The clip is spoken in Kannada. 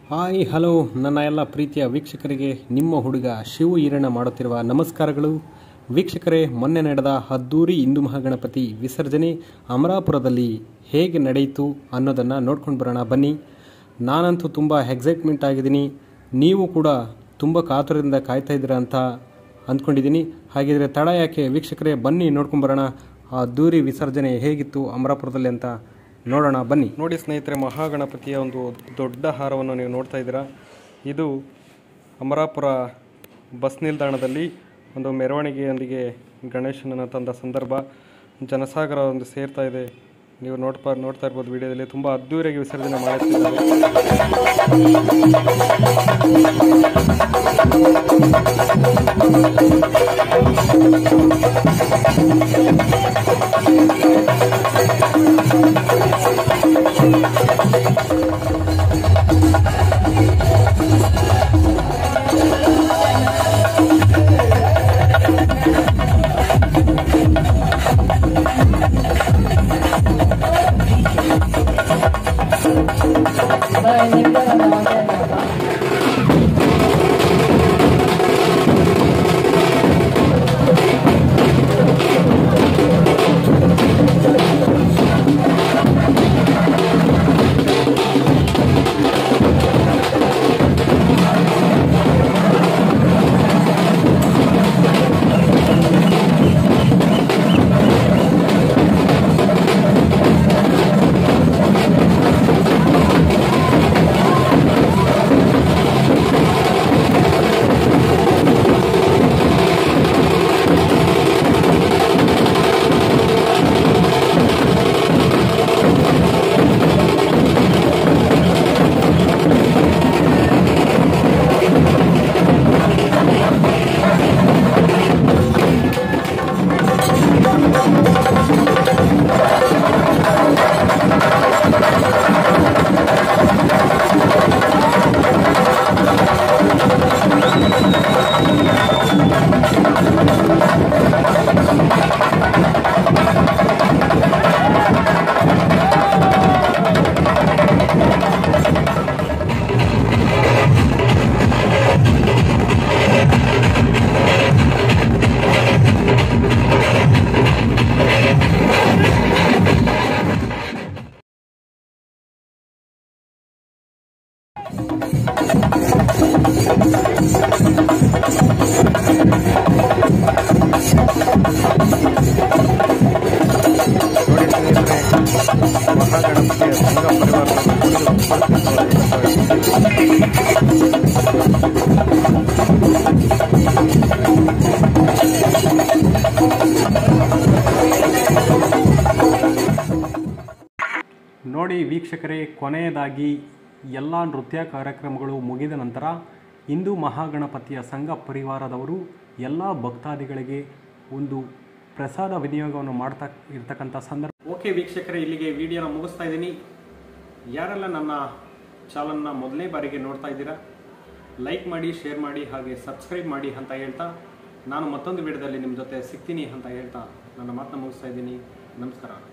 ಹಾಯ್ ಹಲೋ ನನ್ನ ಎಲ್ಲ ಪ್ರೀತಿಯ ವೀಕ್ಷಕರಿಗೆ ನಿಮ್ಮ ಹುಡುಗ ಶಿವು ಈರಣ್ಣ ಮಾಡುತ್ತಿರುವ ನಮಸ್ಕಾರಗಳು ವೀಕ್ಷಕರೇ ಮೊನ್ನೆ ನಡೆದ ಅದ್ದೂರಿ ಹಿಂದೂ ಮಹಾಗಣಪತಿ ವಿಸರ್ಜನೆ ಅಮರಾಪುರದಲ್ಲಿ ಹೇಗೆ ನಡೆಯಿತು ಅನ್ನೋದನ್ನು ನೋಡ್ಕೊಂಡು ಬರೋಣ ಬನ್ನಿ ನಾನಂತೂ ತುಂಬ ಎಕ್ಸೈಟ್ಮೆಂಟ್ ಆಗಿದ್ದೀನಿ ನೀವು ಕೂಡ ತುಂಬ ಕಾತುರದಿಂದ ಕಾಯ್ತಾ ಇದ್ದೀರಾ ಅಂತ ಅಂದ್ಕೊಂಡಿದ್ದೀನಿ ಹಾಗಿದ್ರೆ ತಡ ಯಾಕೆ ವೀಕ್ಷಕರೇ ಬನ್ನಿ ನೋಡ್ಕೊಂಡು ಬರೋಣ ಆ ಅದ್ದೂರಿ ವಿಸರ್ಜನೆ ಹೇಗಿತ್ತು ಅಮರಾಪುರದಲ್ಲಿ ಅಂತ ನೋಡೋಣ ಬನ್ನಿ ನೋಡಿ ಸ್ನೇಹಿತರೆ ಮಹಾಗಣಪತಿಯ ಒಂದು ದೊಡ್ಡ ಹಾರವನ್ನು ನೀವು ನೋಡ್ತಾ ಇದ್ದೀರಾ ಇದು ಅಮರಾಪುರ ಬಸ್ ನಿಲ್ದಾಣದಲ್ಲಿ ಒಂದು ಮೆರವಣಿಗೆಯೊಂದಿಗೆ ಗಣೇಶನನ್ನು ತಂದ ಸಂದರ್ಭ ಜನಸಾಗರ ಒಂದು ಸೇರ್ತಾ ಇದೆ ನೀವು ನೋಡ್ಪಾ ನೋಡ್ತಾ ಇರ್ಬೋದು ವಿಡಿಯೋದಲ್ಲಿ ತುಂಬ ಅದ್ದೂರಿಯಾಗಿ ವಿಸರ್ಜನೆ ಮಾಡುತ್ತಿದ್ದಾರೆ ನೋಡಿ ಸ್ನೇಹಿತರೆ ಮಹಾಗಣಪತಿಯ ಸಂಘ ಪರಿವಾರದ ನೋಡಿ ವೀಕ್ಷಕರೇ ಕೊನೆಯದಾಗಿ ಎಲ್ಲ ನೃತ್ಯ ಕಾರ್ಯಕ್ರಮಗಳು ಮುಗಿದ ನಂತರ ಹಿಂದೂ ಮಹಾಗಣಪತಿಯ ಸಂಘ ಪರಿವಾರದವರು ಎಲ್ಲ ಭಕ್ತಾದಿಗಳಿಗೆ ಒಂದು ಪ್ರಸಾದ ವಿನಿಯೋಗವನ್ನು ಮಾಡ್ತಾ ಇರ್ತಕ್ಕಂಥ ಸಂದರ್ಭ ಓಕೆ ವೀಕ್ಷಕರೇ ಇಲ್ಲಿಗೆ ವಿಡಿಯೋನ ಮುಗಿಸ್ತಾ ಇದ್ದೀನಿ ಯಾರೆಲ್ಲ ನನ್ನ ಚಾನಲ್ನ ಮೊದಲನೇ ಬಾರಿಗೆ ನೋಡ್ತಾ ಇದ್ದೀರಾ ಲೈಕ್ ಮಾಡಿ ಶೇರ್ ಮಾಡಿ ಹಾಗೆ ಸಬ್ಸ್ಕ್ರೈಬ್ ಮಾಡಿ ಅಂತ ಹೇಳ್ತಾ ನಾನು ಮತ್ತೊಂದು ವಿಡಿಯೋದಲ್ಲಿ ನಿಮ್ಮ ಜೊತೆ ಸಿಗ್ತೀನಿ ಅಂತ ಹೇಳ್ತಾ ನನ್ನ ಮಾತನ್ನ ಮುಗಿಸ್ತಾ ಇದ್ದೀನಿ ನಮಸ್ಕಾರ